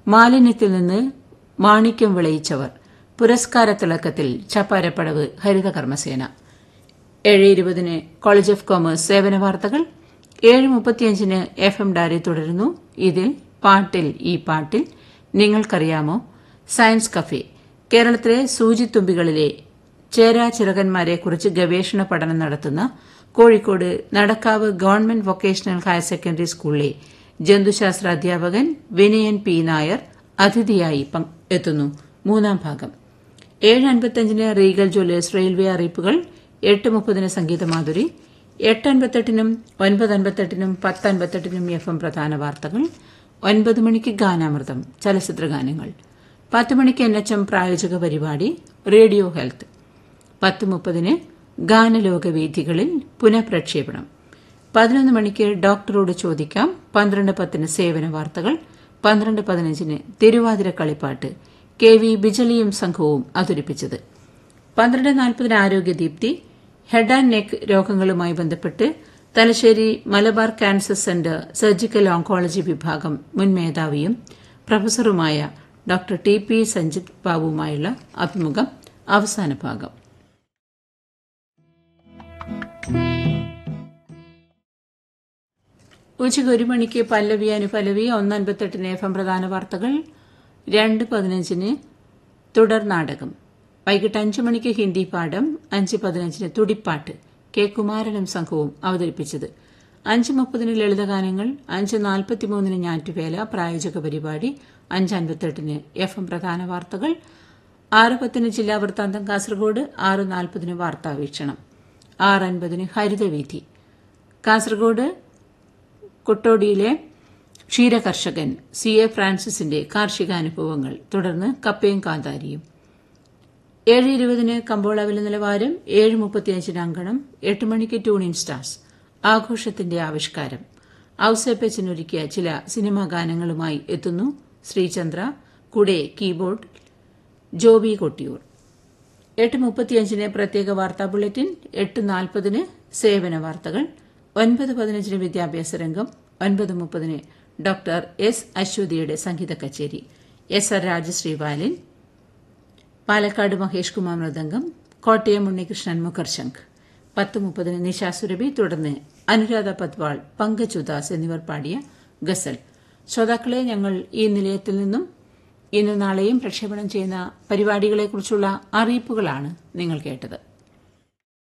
മാലിന്യത്തിൽ നിന്ന് മാണിക്യം വിളയിച്ചവർ പുരസ്കാര തിളക്കത്തിൽ ചപ്പാരപ്പടവ് ഹരിതകർമ്മസേന ഏഴ് ഇരുപതിന് കോളേജ് ഓഫ് കോമേഴ്സ് സേവന വാർത്തകൾ ഏഴ് മുപ്പത്തിയഞ്ചിന് എഫ് എം ഡയറി തുടരുന്നു ഇതിൽ പാട്ടിൽ ഈ പാട്ടിൽ നിങ്ങൾക്കറിയാമോ സയൻസ് കഫേ കേരളത്തിലെ സൂചിത്തുമ്പികളിലെ ചേരാചിറകന്മാരെക്കുറിച്ച് ഗവേഷണ പഠനം നടത്തുന്ന Kozhikode Nadakkavu government vocational higher secondary സ്കൂളിലെ ജന്തുശാസ്ത്ര അധ്യാപകൻ വിനയൻ പി നായർ അതിഥിയായി എത്തുന്നു മൂന്നാം ഭാഗം ഏഴ് അൻപത്തിയഞ്ചിന് റീഗൽ ജ്വല്ലേഴ്സ് റെയിൽവേ അറിയിപ്പുകൾ എട്ട് മുപ്പതിന് സംഗീതമാധുരി എട്ട് അൻപത്തെട്ടിനും ഒൻപത് അൻപത്തെട്ടിനും പത്ത് അൻപത്തെട്ടിനും എഫ് എം പ്രധാന വാർത്തകൾ ഒൻപത് മണിക്ക് ഗാനാമൃതം ചലച്ചിത്ര ഗാനങ്ങൾ പത്ത് മണിക്ക് എൻ എച്ച് എം പ്രായോജക പരിപാടി റേഡിയോ ഹെൽത്ത് പത്ത് മുപ്പതിന് ഗാനലോകവേദികളിൽ പുനഃപ്രക്ഷേപണം പതിനൊന്ന് മണിക്ക് ഡോക്ടറോട് ചോദിക്കാം പന്ത്രണ്ട് പത്തിന് സേവന വാർത്തകൾ പന്ത്രണ്ട് പതിനഞ്ചിന് തിരുവാതിര കളിപ്പാട്ട് കെ വി ബിജലിയും സംഘവും അവതരിപ്പിച്ചത് പന്ത്രണ്ട് നാൽപ്പതിന് ആരോഗ്യദീപ്തി ഹെഡ് ആൻഡ് നെക്ക് രോഗങ്ങളുമായി ബന്ധപ്പെട്ട് Thalassery Malabar cancer centre surgical oncology വിഭാഗം മുൻ മേധാവിയും പ്രൊഫസറുമായ ഡോക്ടർ ടി പി സഞ്ജിത് ബാബുവുമായുള്ള അഭിമുഖം അവസാന ഭാഗം ഉച്ചയ്ക്ക് ഒരു മണിക്ക് പല്ലവി അനുപല്ലവി ഒന്ന് അൻപത്തെട്ടിന് എഫ് എം പ്രധാന വാർത്തകൾ രണ്ട് പതിനഞ്ചിന് തുടർ നാടകം വൈകിട്ട് അഞ്ചു മണിക്ക് ഹിന്ദി പാഠം അഞ്ച് പതിനഞ്ചിന് തുടിപ്പാട്ട് കെ കുമാരനും സംഘവും അവതരിപ്പിച്ചത് അഞ്ച് മുപ്പതിന് ലളിതഗാനങ്ങൾ അഞ്ച് നാൽപ്പത്തിമൂന്നിന് ഞാറ്റുവേല പ്രായോജക പരിപാടി അഞ്ച് അൻപത്തെട്ടിന് എഫ് എം പ്രധാന വാർത്തകൾ ആറ് പത്തിന് ജില്ലാ വൃത്താന്തം കാസർഗോഡ് ആറ് നാൽപ്പതിന് വാർത്താവീക്ഷണം ആറ് അൻപതിന് ഹരിതവീഥി കാസർഗോഡ് കുട്ടോടിയിലെ ക്ഷീരകർഷകൻ സി എ ഫ്രാൻസിസിന്റെ കാർഷികാനുഭവങ്ങൾ തുടർന്ന് കപ്പയും കാന്താരിയും ഏഴ് ഇരുപതിന് കമ്പോള വില നിലവാരം ഏഴ് മുപ്പത്തിയഞ്ചിന് അങ്കണം എട്ട് മണിക്ക് ട്യൂണിൻ സ്റ്റാർസ് ആഘോഷത്തിന്റെ ആവിഷ്കാരം ഔസേപ്പച്ചനൊരുക്കിയ ചില സിനിമാ ഗാനങ്ങളുമായി എത്തുന്നു ശ്രീചന്ദ്ര കൂടെ കീബോർഡ് ജോബി കൊട്ടിയൂർ എട്ട് മുപ്പത്തിയഞ്ചിന് പ്രത്യേക വാർത്താ ബുള്ളറ്റിൻ എട്ട് നാൽപ്പതിന് സേവന വാർത്തകൾ ഒൻപത് പതിനഞ്ചിന് വിദ്യാഭ്യാസ രംഗം ഒൻപത് മുപ്പതിന് ഡോക്ടർ എസ് അശ്വതിയുടെ സംഗീത കച്ചേരി S R Rajashree violin Palakkad Mahesh Kumar mridangam Kottayam Unnikrishnan മുഖർശംഖ് പത്ത് മുപ്പതിന് നിശാ സുരഭി തുടർന്ന് അനുരാധ പത്വാൾ പങ്കജ് ഉദാസ് എന്നിവർ പാടിയ ഗസൽ ശ്രോതാക്കളെ ഞങ്ങൾ ഈ നിലയത്തിൽ നിന്നും ഇന്ന് നാളെയും പ്രക്ഷേപണം ചെയ്യുന്ന പരിപാടികളെക്കുറിച്ചുള്ള അറിയിപ്പുകളാണ് നിങ്ങൾ കേട്ടത്